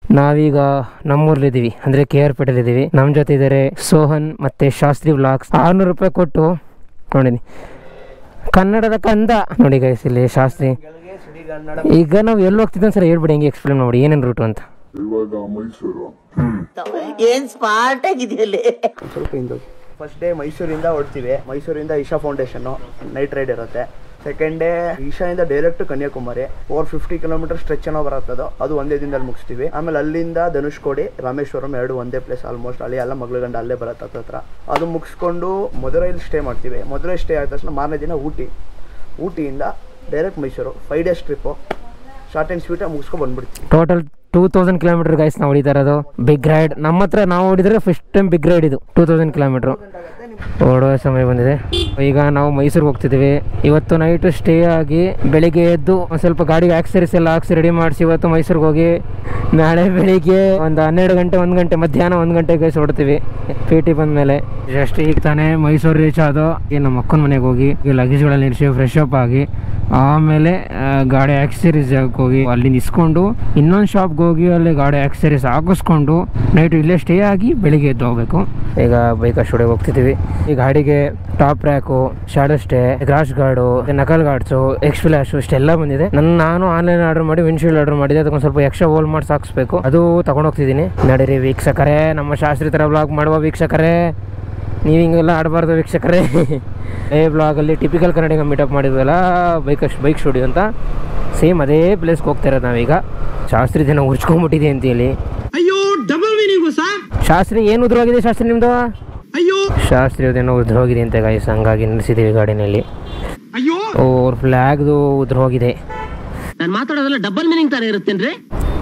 ನಾವೀಗ ನಮ್ಮೂರ್ಲಿದ್ದೀವಿ ಅಂದರೆ K R ಪೇಟೆಲಿದ್ದೀವಿ ನಮ್ಮ ಜೊತೆ ಇದ್ದಾರೆ ಸೋಹನ್ ಮತ್ತು ಶಾಸ್ತ್ರಿ ವ್ಲಾಗ್ಸ್ ಆರುನೂರು ರೂಪಾಯಿ ಕೊಟ್ಟು ನೋಡಿನಿ ಕನ್ನಡದ ಕಂದ ನೋಡಿ ಗೈಸ್ ಇಲ್ಲಿ ಶಾಸ್ತ್ರಿ ಈಗ ನಾವು ಎಲ್ಲಿ ಹೋಗ್ತಿದ್ದ ಸರ್ ಹೇಳ್ಬಿಡಿ ಹೆಂಗೆ ಎಕ್ಸ್ಪ್ಲೇನ್ ಮಾಡಿ ಏನೇನು ರೂಟು ಅಂತ ಇವಾಗ ಮೈಸೂರು ಏನ್ ಸ್ಮಾರ್ಟ್ ಆಗಿದೆಯಲ್ಲಿ ಸ್ವಲ್ಪ ಹಿಂದೋಗಿ ಫಸ್ಟ್ ಡೇ ಮೈಸೂರಿಂದ ಹೊಡ್ತೀವಿ ಮೈಸೂರಿಂದ ಇಶಾ ಫೌಂಡೇಶನ್ ನೈಟ್ ರೈಡ್ ಇರುತ್ತೆ ಸೆಕೆಂಡ್ ಡೇ ಈಶಾಯಿಂದ direct Kanyakumari four fifty kilometre stretch ಏನೋ ಬರುತ್ತದು ಅದು ಒಂದೇ ದಿನದಲ್ಲಿ ಮುಗಿಸ್ತೀವಿ ಆಮೇಲೆ ಅಲ್ಲಿಂದ ಧನುಷ್ಕೋಡಿ ರಾಮೇಶ್ವರಂ ಎರಡು ಒಂದೇ ಪ್ಲೇಸ್ ಆಲ್ಮೋಸ್ಟ್ ಅಲ್ಲಿ ಎಲ್ಲ ಮಗಳಗಂಡ ಅಲ್ಲೇ ಬರುತ್ತೆ ಹತ್ರ ಅದು ಮುಗಿಸ್ಕೊಂಡು ಮಧುರೈಲಿ ಸ್ಟೇ ಮಾಡ್ತೀವಿ ಮಧುರೈ ಸ್ಟೇ ಆದ ತಕ್ಷಣ ಮಾರನೇ ದಿನ ಊಟಿ ಊಟಿಯಿಂದ direct Mysuru five days trip short and ಸ್ವೀಟಾಗಿ ಮುಗಿಸ್ಕೊಂಡು ಬಂದ್ಬಿಡ್ತೀವಿ total two thousand kilometre guys ನಾವು ಹೊಡಿತಾ ಇರೋದು ಬಿಗ್ ರೈಡ್ ನಮ್ಮ ಹತ್ರ ನಾವು ಹೊಡಿದ್ರೆ ಫಸ್ಟ್ ಟೈಮ್ ಬಿಗ್ ರೈಡ್ ಇದು ಟೂ ತೌಸಂಡ್ ಕಿಲೋಮೀಟ್ರು ಓಡೋ ಸಮಯ ಬಂದಿದೆ ಈಗ ನಾವು ಮೈಸೂರಿಗೆ ಹೋಗ್ತಿದ್ದೀವಿ ಇವತ್ತು ನೈಟ್ ಸ್ಟೇ ಆಗಿ ಬೆಳಿಗ್ಗೆ ಎದ್ದು ಒಂದು ಸ್ವಲ್ಪ ಗಾಡಿಗೆ ಆಕ್ಸರೀಸ್ ಎಲ್ಲ ಹಾಕ್ಸಿ ರೆಡಿ ಮಾಡಿಸಿ ಇವತ್ತು ಮೈಸೂರಿಗೆ ಹೋಗಿ ನಾಳೆ ಬೆಳಿಗ್ಗೆ ಒಂದು ಹನ್ನೆರಡು ಗಂಟೆ ಒಂದು ಗಂಟೆ ಮಧ್ಯಾಹ್ನ ಒಂದು ಗಂಟೆಗೆ ಗೈಸ್ ಹೊಡ್ತೀವಿ ಪಿ ಟಿ ಬಂದಮೇಲೆ ಜಸ್ಟ್ ಈಗ ತಾನೇ ಮೈಸೂರು ರೀಚ್ ಆದೋ ಈ ನಮ್ಮ ಅಕ್ಕನ ಮನೆಗೆ ಹೋಗಿ ಈ ಲಗೇಜ್ಗಳಲ್ಲಿ ಇರಿಸಿ ಫ್ರೆಶ್ ಅಪ್ ಆಗಿ ಆಮೇಲೆ ಆ, ಗಾಡಿ ಆಕ್ಸರೀಸ್ ಜಾಗಕ್ಕೆ ಹೋಗಿ ಅಲ್ಲಿಂದ ಇಸ್ಕೊಂಡು ಇನ್ನೊಂದು ಶಾಪ್ಗೆ ಹೋಗಿ ಅಲ್ಲಿ ಗಾಡಿ ಆಕ್ಸರೀಸ್ ಹಾಕಿಸ್ಕೊಂಡು ನೈಟ್ ಇಲ್ಲೇ ಸ್ಟೇ ಆಗಿ ಬೆಳಿಗ್ಗೆ ಎದ್ದು ಹೋಗ್ಬೇಕು ಈಗ ಬೈಕ್ ಸ್ಟುಡಿಯೋಗೆ ಹೋಗ್ತಿದ್ದೀವಿ ಈ ಗಾಡಿಗೆ top rack shadow stay crash guard knuckle guards X flash ಇಷ್ಟೆಲ್ಲ ಬಂದಿದೆ ನನ್ನ ನಾನು ಆನ್ಲೈನ್ ಆರ್ಡರ್ ಮಾಡಿ ವಿಂಡ್ಶೀಲ್ಡ್ ಆರ್ಡರ್ ಮಾಡಿದೆ ಅದಕ್ಕೊಂದು ಸ್ವಲ್ಪ ಎಕ್ಸ್ಟ್ರಾ ಹೋಲ್ ಮಾಡ್ಸಿ ಹಾಕ್ಸ್ಬೇಕು ಅದು ತಗೊಂಡು ಹೋಗ್ತಿದ್ದೀನಿ ನಡೀರಿ ವೀಕ್ಷಕರೇ ನಮ್ಮ ಶಾಸ್ತ್ರಿ ಥರ ಬ್ಲಾಗ್ ಮಾಡುವ ವೀಕ್ಷಕರೇ ನೀವು ಹಿಂಗೆಲ್ಲ ಆಡಬಾರ್ದು ವೀಕ್ಷಕರೇ ಏ ಬ್ಲಾಗಲ್ಲಿ ಟಿಪಿಕಲ್ ಕನ್ನಡಿಗ ಮೀಟಪ್ ಮಾಡಿದ್ವಲ್ಲ ಬೈಕ್ ಬೈಕ್ ಸ್ಟುಡಿಯೋ ಅಂತ ಸೇಮ್ ಅದೇ ಪ್ಲೇಸ್ಗೆ ಹೋಗ್ತಾ ಇರೋದು ನಾವೀಗ ಶಾಸ್ತ್ರಿ ಜನ ಉರ್ಚ್ಕೊಂಡ್ಬಿಟ್ಟಿದೆ ಅಂತ ಹೇಳಿ ಅಯ್ಯೋ ಡಬಲ್ ಮೀನಿಂಗು ಸರ್ ಶಾಸ್ತ್ರಿ ಏನು ಉದ್ರೋಗಿದೆ ಶಾಸ್ತ್ರಿ ನಿಮ್ಮದು ಅಯ್ಯೋ ಶಾಸ್ತ್ರಿ ಅದೇನೋ ಉದ್ರೋಗಿದೆ ಅಂತ ಗಾಯಸ್ ಹಂಗಾಗಿ ನಿಲ್ಲಿಸಿದ್ದೀವಿ ಗಾಡಿನಲ್ಲಿ ಅಯ್ಯೋ ಅವ್ರ ಫ್ಲ್ಯಾಗ್ದು ಉದ್ರೋಗಿದೆ ನಾನು ಮಾತಾಡೋದೆಲ್ಲ ಡಬಲ್ ಮೀನಿಂಗ್ ತರ ಇರುತ್ತೇನ್ರಿ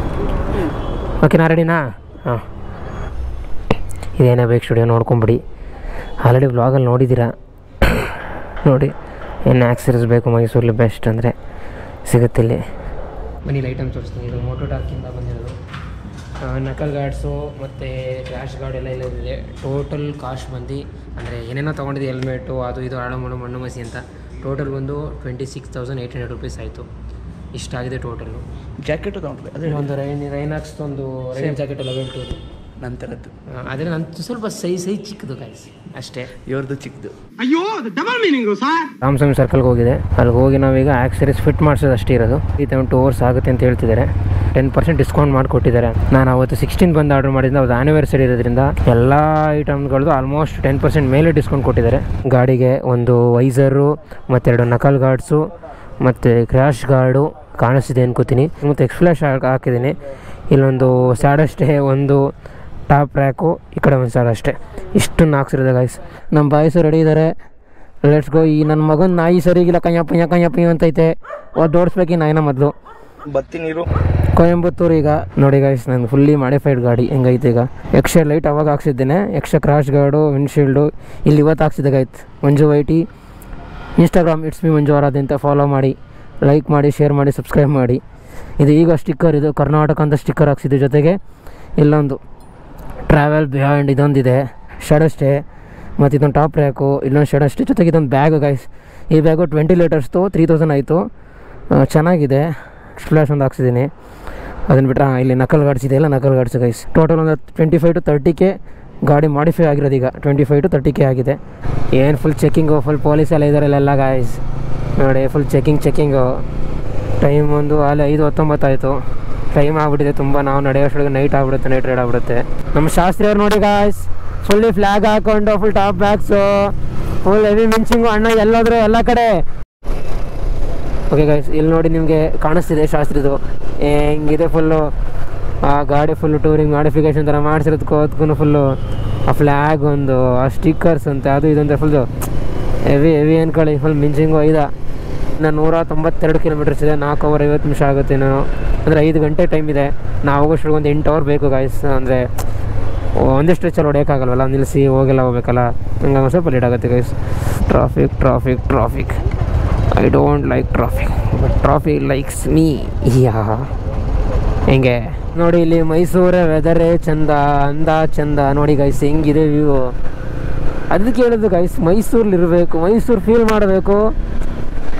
ಓಕೆ ನಾ ರೆಡಿನಾ ಹಾಂ ಇದೇನೇ ಬೈಕ್ ಸ್ಟುಡಿಯೋ ನೋಡ್ಕೊಂಬಿಡಿ ಆಲ್ರೆಡಿ ಬ್ಲಾಗಲ್ಲಿ ನೋಡಿದ್ದೀರಾ ನೋಡಿ ಏನು ಆಕ್ಸರೀಸ್ ಬೇಕು ಮೈಸೂರಲ್ಲಿ ಬೆಸ್ಟ್ ಅಂದರೆ ಸಿಗುತ್ತಿಲ್ಲಿ ಬನ್ನಿ ಐಟಮ್ಸ್ ತೋರಿಸ್ತೀನಿ ಇದು ಮೋಟೋ ಟಾಕಿಂದ ಬಂದಿರೋದು ಆ, ನಕಲ್ ಗಾರ್ಡ್ಸು ಮತ್ತು ಕ್ರ್ಯಾಶ್ ಗಾರ್ಡ್ ಎಲ್ಲ ಇಲ್ಲದಿದೆ ಟೋಟಲ್ ಕಾಸ್ಟ್ ಬಂದು ಅಂದರೆ ಏನೇನೋ ತೊಗೊಂಡಿದ್ದೆ ಹೆಲ್ಮೆಟು ಅದು ಇದು ಆಳು ಮಣ್ಣು ಮಣ್ಣು ಮಸಿ ಅಂತ ಟೋಟಲ್ ಬಂದು twenty six thousand eight hundred rupees ಆಯಿತು ಇಷ್ಟಾಗಿದೆ ಟೋಟಲು ಜಾಕೆಟ್ ತೊಗೊಂಡ್ವಿ ಅದೇ ಒಂದು ರೈನ್ ರೈನಾಕ್ಸ್ ಒಂದು ರೈನ್ ಜಾಕೆಟ್ ಲೆವೆಲ್ ಟು ನಂತರದ್ದು ಆದರೆ ನನ್ನ ಸ್ವಲ್ಪ ಸೈ ಸೈ ಚಿಕ್ಕದು ಗಾಯ್ಸ್ ಅಷ್ಟೇ ಇವ್ರದ್ದು ಚಿಕ್ಕದು ಅಯ್ಯೋ ಡಬಲ್ ಮೀನಿಂಗು ಸರ್ ರಾಮಸ್ವಾಮಿ ಸರ್ಕಲ್ಗೆ ಹೋಗಿದೆ ಅಲ್ಲಿಗೆ ಹೋಗಿ ನಾವೀಗ ಆಕ್ಸರೀಸ್ ಫಿಟ್ ಮಾಡಿಸೋದು ಅಷ್ಟೇ ಇರೋದು ಈ ಟೈಮ್ ಟೂ ಅವರ್ಸ್ ಆಗುತ್ತೆ ಅಂತ ಹೇಳ್ತಿದ್ದಾರೆ ಟೆನ್ ಪರ್ಸೆಂಟ್ ಡಿಸ್ಕೌಂಟ್ ಮಾಡಿಕೊಟ್ಟಿದ್ದಾರೆ ನಾನು ಅವತ್ತು ಸಿಕ್ಸ್ಟೀನ್ ಬಂದು ಆರ್ಡರ್ ಮಾಡಿದ್ದೆ ಅದು ಆನಿವರ್ಸರಿ ಇರೋದ್ರಿಂದ ಎಲ್ಲ ಐಟಮ್ಗಳದ್ದು ಆಲ್ಮೋಸ್ಟ್ ಟೆನ್ ಪರ್ಸೆಂಟ್ ಮೇಲೆ ಡಿಸ್ಕೌಂಟ್ ಕೊಟ್ಟಿದ್ದಾರೆ ಗಾಡಿಗೆ ಒಂದು ವೈಸರು ಮತ್ತೆರಡು ನಕಲ್ ಗಾರ್ಡ್ಸು ಮತ್ತು ಕ್ರ್ಯಾಶ್ ಗಾರ್ಡು ಕಾಣಿಸ್ತಿದೆ ಅನ್ಕೋತೀನಿ ಮತ್ತು ಎಕ್ಸ್ಫ್ಲಾಶ್ ಹಾಕಿದ್ದೀನಿ ಇಲ್ಲೊಂದು ಸ್ಯಾಡಷ್ಟೇ ಒಂದು ಟಾಪ್ ರ್ಯಾಕು ಈ ಕಡೆ ಒಂದು ಸಾಲ ಅಷ್ಟೇ ಇಷ್ಟನ್ನು ಹಾಕ್ಸಿರೋದು ಗಾಯ್ಸ್ ನಮ್ಮ ಬಾಯ್ಸು ರೆಡಿ ಇದ್ದಾರೆ ಲೆಟ್ಸ್ ಗೋ ಈ ನನ್ನ ಮಗನ ನಾಯಿ ಸರಿಗಿಲ್ಲ ಕಯ್ಯ ಪಯ್ಯ ಕಯ್ಯ ಪಯ್ಯ ಅಂತೈತೆ ಅದು ಓಡಿಸ್ಬೇಕು ಈ ನಾಯಿನ ಮೊದಲು ಬತ್ತಿ ನೀರು ಕೊಯಂಬತ್ತೂರು ಈಗ ನೋಡಿ ಗಾಯ್ಸ್ ನಂಗೆ ಫುಲ್ಲಿ ಮಾಡಿಫೈಡ್ ಗಾಡಿ ಹೆಂಗೈತೆ ಈಗ ಎಕ್ಸ್ಟ್ರಾ ಲೈಟ್ ಅವಾಗ ಹಾಕ್ಸಿದ್ದೇನೆ ಎಕ್ಸ್ಟ್ರಾ ಕ್ರಾಶ್ ಗಾರ್ಡು ವಿಂಡ್ಶೀಲ್ಡು ಇಲ್ಲಿ ಇವತ್ತು ಹಾಕ್ಸಿದ್ದಾಗಾಯ್ತು ಮಂಜು ವೈಟಿ Instagram it's me Manju Aradhe ಅಂತ ಫಾಲೋ ಮಾಡಿ ಲೈಕ್ ಮಾಡಿ ಶೇರ್ ಮಾಡಿ ಸಬ್ಸ್ಕ್ರೈಬ್ ಮಾಡಿ ಇದು ಈಗ ಸ್ಟಿಕ್ಕರ್ ಇದು ಕರ್ನಾಟಕ ಅಂತ ಸ್ಟಿಕ್ಕರ್ ಹಾಕ್ಸಿದ್ದು ಜೊತೆಗೆ ಇಲ್ಲೊಂದು ಟ್ರಾವೆಲ್ ಬಿಹೈಂಡ್ ಇದೊಂದಿದೆ ಶಡ್ ಅಷ್ಟೇ ಮತ್ತು ಇದೊಂದು ಟಾಪ್ ರ್ಯಾಕು ಇಲ್ಲೊಂದು ಶಡ್ ಅಷ್ಟೇ ಜೊತೆಗೆ ಇದೊಂದು ಬ್ಯಾಗು ಗೈಸ್ ಈ ಬ್ಯಾಗು ಟ್ವೆಂಟಿ ಲೀಟರ್ಸ್ದು ತ್ರೀ ತೌಸಂಡ್ ಆಯಿತು ಚೆನ್ನಾಗಿದೆ ಸ್ಪ್ಲಾಶ್ ಒಂದು ಹಾಕ್ಸಿದ್ದೀನಿ ಅದನ್ನು ಬಿಟ್ಟರೆ ಇಲ್ಲಿ ನಕಲ್ ಗಾಡ್ಸ್ ಇದೆಯಲ್ಲ ನಕಲ್ ಗಾಡ್ಸ್ ಗೈಸ್ ಟೋಟಲ್ ಒಂದು twenty five to thirty K ಗಾಡಿ ಮಾಡಿಫೈ ಆಗಿರೋದು ಈಗ twenty five to thirty K ಆಗಿದೆ ಏನು ಫುಲ್ ಚೆಕಿಂಗು ಫುಲ್ ಪೊಲೀಸ್ ಎಲ್ಲ ಇದ್ದಾರೆ ಎಲ್ಲ ಗಾಯ್ಸ್ ನೋಡಿ ಫುಲ್ ಚೆಕಿಂಗ್ ಚೆಕಿಂಗು ಟೈಮ್ ಒಂದು ಅಲ್ಲಿ ಐದು ಹತ್ತೊಂಬತ್ತಾಯಿತು ಟೈಮ್ ಆಗ್ಬಿಟ್ಟಿದೆ ತುಂಬ ನಾವು ನಡೆಯೋಷ್ಟೊಳಗೆ ನೈಟ್ ಆಗ್ಬಿಡುತ್ತೆ ನೈಟ್ ರೈಡ್ ಆಗ್ಬಿಡುತ್ತೆ ನಮ್ಮ ಶಾಸ್ತ್ರಿ ಅವ್ರು ನೋಡಿ ಗಾಯ್ಸ್ ಫುಲ್ಲಿ ಫ್ಲ್ಯಾಗ್ ಹಾಕೊಂಡು full top bags full heavy ಮಿಂಚಿಂಗು ಅಣ್ಣ ಎಲ್ಲೋದ್ರು ಎಲ್ಲ ಕಡೆ ಓಕೆ ಗೈಸ್ ಇಲ್ಲಿ ನೋಡಿ ನಿಮಗೆ ಕಾಣಿಸ್ತಿದೆ ಶಾಸ್ತ್ರಿದು ಹೆಂಗಿದೆ ಫುಲ್ಲು ಆ ಗಾಡಿ ಫುಲ್ಲು ಟೂರಿಂಗ್ ಮಾಡಿಫಿಕೇಶನ್ ಥರ ಮಾಡಿಸಿರೋದಕ್ಕೂ ಅದಕ್ಕೂ ಫುಲ್ಲು ಆ ಫ್ಲ್ಯಾಗ್ ಒಂದು ಆ ಸ್ಟಿಕ್ಕರ್ಸ್ ಅಂತ ಅದು ಇದು ಅಂತ ಫುಲ್ಲು ಹೆವಿ ಹೆವಿ ಅನ್ಕೊಳ್ಳಿ ಫುಲ್ ಮಿಂಚಿಂಗು ಐದ ಇನ್ನು ನೂರ ತೊಂಬತ್ತೆರಡು ಕಿಲೋಮೀಟರ್ಸ್ ಇದೆ ನಾಲ್ಕು ಅವರ್ ಐವತ್ತು ನಿಮಿಷ ಆಗುತ್ತೆ ನಾನು ಅಂದರೆ ಐದು ಗಂಟೆ ಟೈಮ್ ಇದೆ ನಾವು ಹೋಗೋಷ್ಟ್ರಿಗೆ ಒಂದು ಎಂಟು ಅವರ್ ಬೇಕು ಗಾಯ್ಸ್ ಅಂದರೆ ಒಂದೇ ಸ್ಟ್ರೆಚಲ್ಲಿ ಹೊಡೆಯೋಕ್ಕಾಗಲ್ವಲ್ಲ ನಿಲ್ಲಿಸಿ ಹೋಗೆಲ್ಲ ಹೋಗ್ಬೇಕಲ್ಲ ಹಂಗಾಗಿ ಒಂದು ಸ್ವಲ್ಪ ಲೇಟ್ ಆಗುತ್ತೆ guys traffic traffic traffic I don't like traffic but traffic likes me ya ಹೆಂಗೆ ನೋಡಿ ಇಲ್ಲಿ ಮೈಸೂರೇ ವೆದರೇ ಚಂದ ಅಂದ ಚಂದ ನೋಡಿ ಗೈಸ್ ಹೆಂಗಿದೆ ವ್ಯೂ ಅದಕ್ಕೆ ಹೇಳೋದು ಗೈಸ್ ಮೈಸೂರಲ್ಲಿ ಇರಬೇಕು ಮೈಸೂರು ಫೀಲ್ ಮಾಡಬೇಕು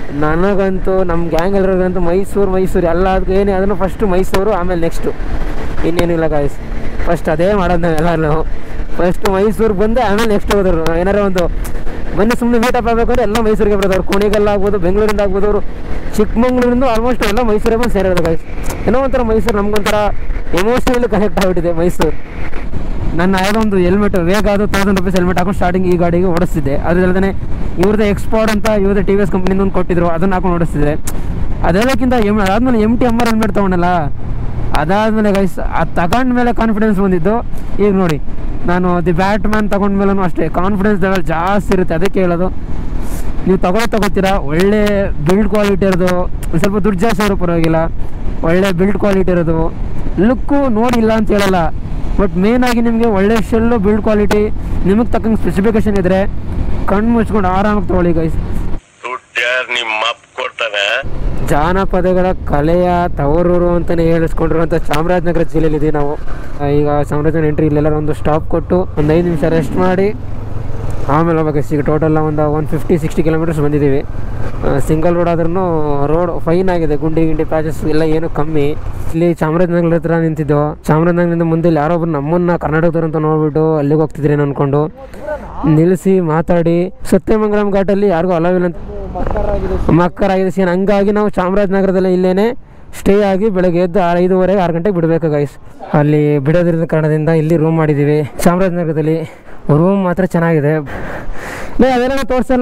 ನನಗಂತೂ ನಮ್ಮ ಗ್ಯಾಂಗ್ ಎಲ್ಲರಿಗಂತೂ ಮೈಸೂರು ಮೈಸೂರು ಎಲ್ಲದಕ್ಕೂ ಏನೇ ಅದನ್ನು ಫಸ್ಟು ಮೈಸೂರು ಆಮೇಲೆ ನೆಕ್ಸ್ಟು ಇನ್ನೇನಿಲ್ಲ ಗಾಯ್ಸ್ ಫಸ್ಟ್ ಅದೇ ಮಾಡೋದು ನಾವೆಲ್ಲರೂ ಫಸ್ಟ್ ಮೈಸೂರಿಗೆ ಬಂದು ಆಮೇಲೆ ನೆಕ್ಸ್ಟ್ ಹೋದ್ರು ಏನಾರ ಒಂದು ಮೊನ್ನೆ ಸುಮ್ಮನೆ ಮೀಟಪ್ ಆಗಬೇಕು ಅಂದರೆ ಎಲ್ಲ ಮೈಸೂರಿಗೆ ಬರೋದವ್ರು ಕುಣಿಗಲ್ ಆಗ್ಬೋದು ಬೆಂಗಳೂರಿಂದ ಆಗ್ಬೋದು ಅವರು ಚಿಕ್ಕಮಂಗ್ಳೂರಿಂದ ಆಲ್ಮೋಸ್ಟ್ ಎಲ್ಲ ಮೈಸೂರಿಗೆ ಬಂದು ಸೇರೋದು ಗಾಯ್ಸ್ ಏನೋ ಒಂಥರ ಮೈಸೂರು ನಮಗೊಂಥರ ಎಮೋಷ್ನಲಿ ಕನೆಕ್ಟ್ ಆಗಿಬಿಟ್ಟಿದೆ ಮೈಸೂರು ನನ್ನ ಯಾವುದೋ ಒಂದು ಹೆಲ್ಮೆಟ್ ವೇಗ ಅದು ತೌಸಂಡ್ ರುಪೀಸ್ ಹೆಲ್ಮೆಟ್ ಹಾಕೊಂಡು ಸ್ಟಾರ್ಟಿಂಗ್ ಈ ಗಾಡಿಗೆ ಓಡಿಸ್ತಿದ್ದೆ ಅದಲ್ಲದೆ ಇವ್ರದ್ದು ಎಕ್ಸ್ಪೋರ್ಟ್ ಅಂತ ಇವ್ರದ್ದು ಟಿ ವಿ ಎಸ್ ಕಂಪ್ನಿಯಿಂದ ಒಂದು ಕೊಟ್ಟಿದ್ರು ಅದನ್ನ ಹಾಕೊಂಡು ಓಡಿಸ್ತಿದ್ದೆ ಅದೆಲ್ಲಕ್ಕಿಂತ ಎಮ್ ಅದಾದ್ಮೇಲೆ M T M R helmet ತೊಗೊಂಡಲ್ಲ ಅದಾದಮೇಲೆ ಗೈಸ್ ಅದು ತಗೊಂಡ್ಮೇಲೆ ಕಾನ್ಫಿಡೆನ್ಸ್ ಬಂದಿದ್ದು ಈಗ ನೋಡಿ ನಾನು ದಿ ಬ್ಯಾಟ್ ಮ್ಯಾನ್ ತಗೊಂಡ್ಮೇಲೂ ಅಷ್ಟೇ ಕಾನ್ಫಿಡೆನ್ಸ್ ಲೆವೆಲ್ ಜಾಸ್ತಿ ಇರುತ್ತೆ ಅದಕ್ಕೆ ಹೇಳೋದು ನೀವು ತಗೊಳ್ಳೋ ತಗೋತೀರಾ ಒಳ್ಳೆ ಬಿಲ್ಡ್ ಕ್ವಾಲಿಟಿ ಇರೋದು ಒಂದ್ ಸ್ವಲ್ಪ ದುಡ್ಡು ಜಾಸ್ತಿ ಆದ್ರೂ ಪರವಾಗಿಲ್ಲ ಒಳ್ಳೆ ಬಿಲ್ಡ್ ಕ್ವಾಲಿಟಿ ಇರೋದು ಲುಕ್ಕು ನೋಡಿಲ್ಲ ಅಂತ ಹೇಳಲ್ಲ ಬಟ್ ಮೇನ್ ಆಗಿ ನಿಮಗೆ ಒಳ್ಳೆ ಶೆಲ್ಲು ಬಿಲ್ಡ್ ಕ್ವಾಲಿಟಿ ನಿಮಗೆ ತಕ್ಕಂಗೆ ಸ್ಪೆಸಿಫಿಕೇಶನ್ ಇದ್ದರೆ ಕಣ್ಣು ಮುಚ್ಕೊಂಡು ಆರಾಮಾಗಿ ತೊಗೊಳ್ಳಿ ಗೈಸ್ ದುಡ್ಡು ಯಾರು ನಿಮ್ಮ ಅಪ್ಪ ಕೊಡ್ತಾನೆ ಜಾನಪದಗಳ ಕಲೆಯ ತವರೂರು ಅಂತಲೇ ಹೇಳಿಸ್ಕೊಂಡಿರುವಂಥ ಚಾಮರಾಜನಗರ ಜಿಲ್ಲೆಯಲ್ಲಿದ್ದೀವಿ ನಾವು ಆ, ಈಗ ಚಾಮರಾಜನಗರ ಎಂಟ್ರಿ ಇಲ್ಲೆಲ್ಲ ಒಂದು ಸ್ಟಾಪ್ ಕೊಟ್ಟು ಒಂದು ಐದು ನಿಮಿಷ ರೆಸ್ಟ್ ಮಾಡಿ ಆಮೇಲೆ ಹೋಗ್ಬೇಕು ಈಗ ಟೋಟಲ್ ಒಂದು ಒನ್ ಫಿಫ್ಟಿ ಸಿಕ್ಸ್ಟಿ ಕಿಲೋಮೀಟರ್ಸ್ ಬಂದಿದ್ದೀವಿ ಸಿಂಗಲ್ ರೋಡ್ ಆದ್ರೂ ರೋಡ್ ಫೈನ್ ಆಗಿದೆ ಗುಂಡಿ ಗಿಂಡಿ ಪ್ಯಾಚಸ್ ಎಲ್ಲ ಏನು ಕಮ್ಮಿ ಇಲ್ಲಿ ಚಾಮರಾಜನಗರ ಹತ್ರ ನಿಂತಿದ್ದು ಚಾಮರಾಜನಗರದಿಂದ ಮುಂದೆ ಇಲ್ಲಿ ಯಾರೋ ಒಬ್ರು ನಮ್ಮನ್ನ ಕರ್ನಾಟಕದವ್ರು ಅಂತ ನೋಡ್ಬಿಟ್ಟು ಅಲ್ಲಿಗೆ ಹೋಗ್ತಿದ್ರೇನು ಅನ್ಕೊಂಡು ನಿಲ್ಲಿಸಿ ಮಾತಾಡಿ ಸತ್ಯಮಂಗಲಂ ಘಾಟಲ್ಲಿ ಯಾರಿಗೂ ಅಲವಿಲ್ಲ ಅಂತ ಮಕ್ಕರಾಗಿದೆ ಸೀನ್ ಹಂಗಾಗಿ ನಾವು ಚಾಮರಾಜನಗರದಲ್ಲಿ ಇಲ್ಲೇನೆ ಸ್ಟೇ ಆಗಿ ಬೆಳಗ್ಗೆ ಎದ್ದು ಆರು ಐದುವರೆಗೆ ಆರು ಗಂಟೆಗೆ ಬಿಡಬೇಕು ಗೈಸ್ ಅಲ್ಲಿ ಬಿಡೋದ್ರಿಂದ ಕಾರಣದಿಂದ ಇಲ್ಲಿ ರೂಮ್ ಮಾಡಿದ್ದೀವಿ ಚಾಮರಾಜನಗರದಲ್ಲಿ ರೂಮ್ ಮಾತ್ರ ಚೆನ್ನಾಗಿದೆ ಲೇ ಅದೆಲ್ಲ ತೋರಿಸಲ್ಲ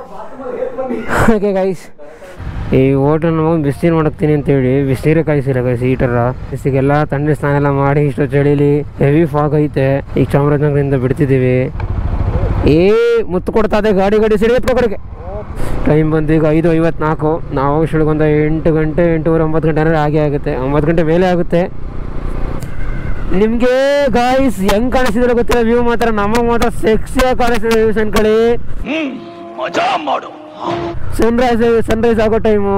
ಓಕೆ ಗೈಸ್ ಈ ಹೋಟೆಲ್ ನಾವು ಬಿಸಿನೀರು ಮಾಡಕ್ತೀನಿ ಅಂತೇಳಿ ಬಿಸಿನೀರೇ ಕಾಯಿಸಿಲ್ಲ ಗೈಸ್ ಹೀಟರ ಬಿಸಿಗೆಲ್ಲ ತಣ್ಣೆ ಸ್ನಾನ ಎಲ್ಲ ಮಾಡಿ ಇಷ್ಟು ಚಳಿಲಿ ಹೆವಿ ಫಾಗ್ ಐತೆ ಈಗ ಚಾಮರಾಜನಗರದಿಂದ ಬಿಡ್ತಿದ್ದೀವಿ ಏ ಮುತ್ತು ಕೊಡ್ತಾ ಇದೆ ಗಾಡಿ ಗಾಡಿ ಸಿಡಿ ಎತ್ಕೊ ಕಡೆಗೆ ಟೈಮ್ ಬಂದು ಈಗ ಐದು ಐವತ್ನಾಲ್ಕು ನಾವು ಶಿಳ್ಗೊಂದು ಎಂಟು ಗಂಟೆ ಎಂಟೂವರೆ ಒಂಬತ್ತು ಗಂಟೆ ಅಂದರೆ ಆಗೇ ಆಗುತ್ತೆ ಒಂಬತ್ತು ಗಂಟೆ ಮೇಲೆ ಆಗುತ್ತೆ ನಿಮಗೆ ಗಾಯ್ಸ್ ಹೆಂಗ್ ಕಾಣಿಸ್ತಿದ್ರೆ ಗೊತ್ತಿಲ್ಲ ವ್ಯೂ ಮಾತ್ರ ನಮಗೆ ಮಾತ್ರ ಸೆಕ್ಸಿಯಾಗಿ ಕಾಣಿಸ್ತಿದೆ ವ್ಯೂಸ್ ಅನ್ಕೊಳ್ಳಿ ಮಜಾ ಮಾಡು ಸನ್ರೈಸ್ ಸನ್ರೈಸ್ ಆಗೋ ಟೈಮು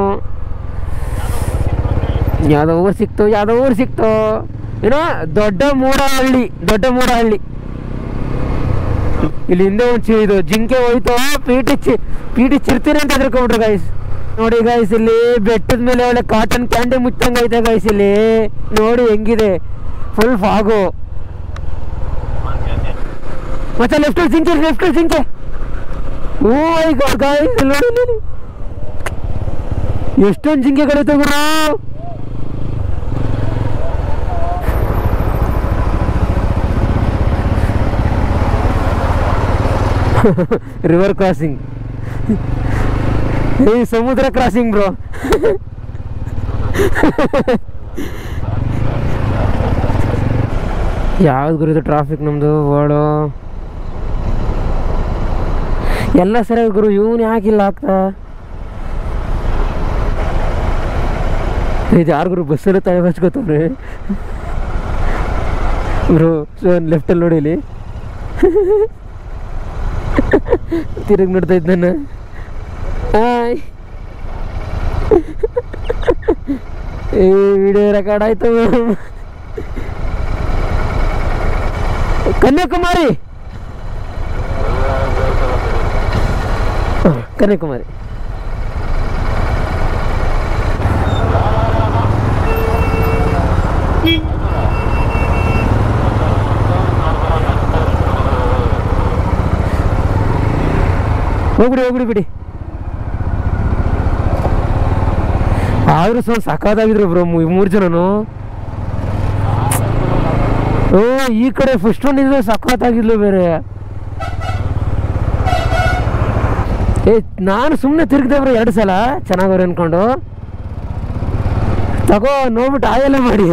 ಯಾವುದೋ ಊರು ಸಿಕ್ತು ಯಾವುದೋ ಊರು ಸಿಕ್ತು ಏನೋ ದೊಡ್ಡ ಮೂಡಹಳ್ಳಿ ದೊಡ್ಡ ಮೂಡಹಳ್ಳಿ ಇಲ್ಲಿ ಹಿಂದೆ ಒಂದು ಚಿ ಇದು ಜಿಂಕೆ ಹೋಯ್ತು ಪೀಟಿ ಚಿ ಪೀಟಿ ಚಿರ್ತೀನಿ ಅಂತ ಹೆದರ್ಕೊಂಡ್ರು ಗೈಸ್ ನೋಡಿ ಗೈಸ್ ಇಲ್ಲಿ ಬೆಟ್ಟದ ಮೇಲೆ ಒಳ್ಳೆ ಕಾಟನ್ ಕ್ಯಾಂಡಿ ಮುಚ್ಚಂಗ ಐತೆ ಗೈಸ್ ಇಲ್ಲಿ ನೋಡಿ ಹೆಂಗಿದೆ ಫುಲ್ ಫಾಗು ಮತ್ತೆ ಲೆಫ್ಟ್ ಜಿಂಕೆ ಲೆಫ್ಟ್ ಜಿಂಕೆ ಓ ಮೈ ಗಾಡ್ ಗೈಸ್ ನೋಡಿ ನೋಡಿ ಎಷ್ಟೊಂದು ಜಿಂಕೆಗಳಿತ್ತು ಗುರು ರಿವರ್ ಕ್ರಾಸಿಂಗ್ ಈ ಸಮುದ್ರ ಕ್ರಾಸಿಂಗ್ ಬ್ರೋ ಯಾವ್ದು ಗುರು ಇದು ಟ್ರಾಫಿಕ್ ನಮ್ಮದು ಓಡೋ ಎಲ್ಲ ಸರಿ ಗುರು ಇವನು ಯಾಕಿಲ್ಲ ಆಗ್ತಾ ಇದು ಯಾರು ಗುರು ಬಸ್ಸಲ್ಲಿ ತಲೆ ಹಚ್ಕೋತವ್ರಿ ಬ್ರೋ ಸೊ ಲೆಫ್ಟಲ್ಲಿ ನೋಡಿ ಇಲ್ಲಿ ತಿರುಗಿ ನೋಡ್ತಾ ಇದ್ದ ನಾನು ಹಾಯ್ ಈ ವಿಡಿಯೋ ರೆಕಾರ್ಡ್ ಆಯ್ತು ಕನ್ಯಾಕುಮಾರಿ ಹ, ಕನ್ಯಾಕುಮಾರಿ ಹೋಗ್ಬಿಡಿ ಹೋಗ್ಬಿಡಿ ಬಿಡಿ ಆದ್ರೂ ಸ್ವಲ್ಪ ಸಖತ್ತಾಗಿದ್ರು ಬ್ರೋ ಮೂರು ಜನನು ಓ ಈ ಕಡೆ ಫಸ್ಟ್ ಒನ್ ಇದ್ರೆ ಸಖತ್ತಾಗಿದ್ಲು ಬೇರೆ ಏ ನಾನು ಸುಮ್ಮನೆ ತಿರುಗ್ದೆ ಬ್ರೋ ಎರಡು ಸಲ ಚೆನ್ನಾಗವ್ರೆ ಅನ್ಕೊಂಡು ತಗೋ ನೋಡ್ಬಿಟ್ಟು ಆಯೆಲ್ಲ ಮಾಡಿ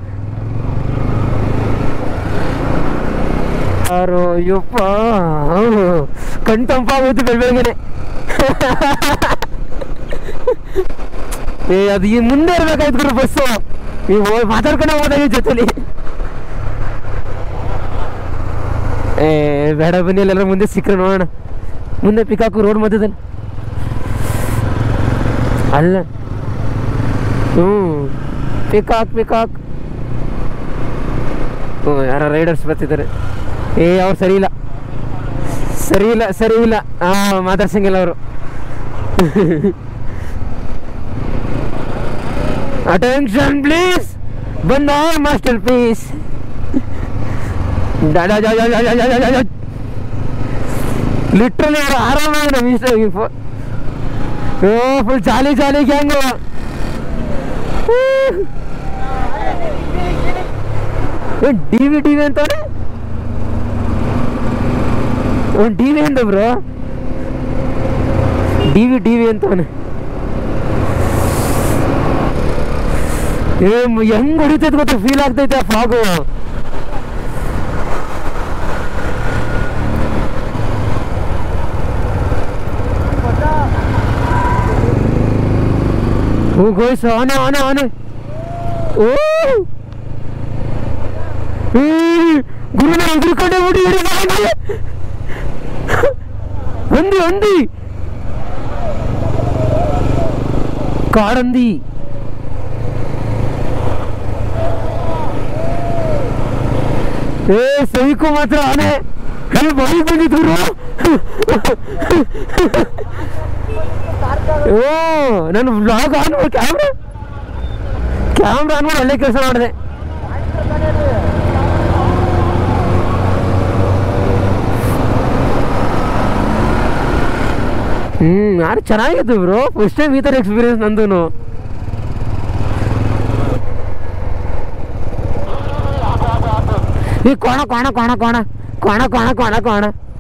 ಯಾರು ಯಪ್ಪ ಕಣ್ ತಂಪಾಗೋಯ್ತು ಬೆಳ ಬೆಳಗ್ಗೆನೆ ಏ ಅದು ಈ ಮುಂದೆ ಇರ್ಬೇಕಾಯ್ತು ಗುರು ಬಸ್ಸು ಈ ಹೋ- ಮಾತಾಡ್ಕೊಂಡೆ ಹೋದಾಗ ಜೊತೆಲಿ ಏ ಬೇಡ ಬನ್ನಿ ಅಲ್ಲೆಲ್ಲ ಮುಂದೆ ಸಿಕ್ಕರೆ ನೋಡೋಣ ಮುಂದೆ ಪಿಕಾಕು ರೋಡ್ ಮಧ್ಯದಲ್ಲಿ ಅಲ್ಲ ಹ್ಞೂ ಪಿಕಾಕ್ ಪಿಕಾಕ್ ಹ್ಞೂ ಯಾರೋ ರೈಡರ್ಸ್ ಬರ್ತಿದ್ದಾರೆ ಏ ಅವ್ರು ಸರಿ ಇಲ್ಲ ಸರಿ ಇಲ್ಲ ಸರಿ ಇಲ್ಲ ಹಾಂ ಮಾತಾಡ್ಸಂಗಿಲ್ಲ ಅವರು ಅಟೆನ್ಷನ್ ಪ್ಲೀಸ್ ಬಂದ ಮಾಸ್ಟರ್ ಪೀಸ್ ಲಿಟ್ರಲಿ ಅವ್ರು ಆರಾಮಾಗಿ ನಮ್ಮ ಇಷ್ಟ oh full jolly jolly gang D V D V ಅಂತವ್ರೆ ಒಂದು ಡಿ ವಿ ಅಂತ bro D V D V ಅಂತವನೆ ಏ ಮ್- ಹೆಂಗ್ ಹೊಡಿತೈತೆ ಗೊತ್ತಾ ಫೀಲ್ ಆಗ್ತೈತೆ ಆ ಫಾಗು ಓ ಗೋಯ್ಸ್ ಆನೆ ಆನೆ ಆನೆ ಓ ಏ, ಗುರುನ ಎದುರುಕೊಂಡೆ ಬಿಡಿ ಹಂದಿ ಹಂದಿ ಕಾಡಂದಿ ಏ ಸೈಕು ಮಾತ್ರ ಆನೆ ಏ ಮೈ ಬಂದಿದ್ರು ಓ ನಾನು ವ್ಲಾಗ್ ಆನ್ ಮಾಡಿ ಕ್ಯಾಮ್ರಾ ಕ್ಯಾಮ್ರಾ ಆನ್ ಮಾಡಿ ಒಳ್ಳೆ ಕೆಲಸ ಮಾಡಿದೆ ಹ್ಮ್ ಯಾರು ಚೆನ್ನಾಗಿತ್ತು ಬ್ರೋ ಫಸ್ಟ್ ಟೈಮ್ ಈ ಥರ ಎಕ್ಸ್ಪೀರಿಯನ್ಸ್ ನಂದು ಈ ಕೋಣ ಕೋಣ ಕೋಣ ಕೋಣ ಕೋಣ ಕೋಣ ಕೋಣ ಕೋಣ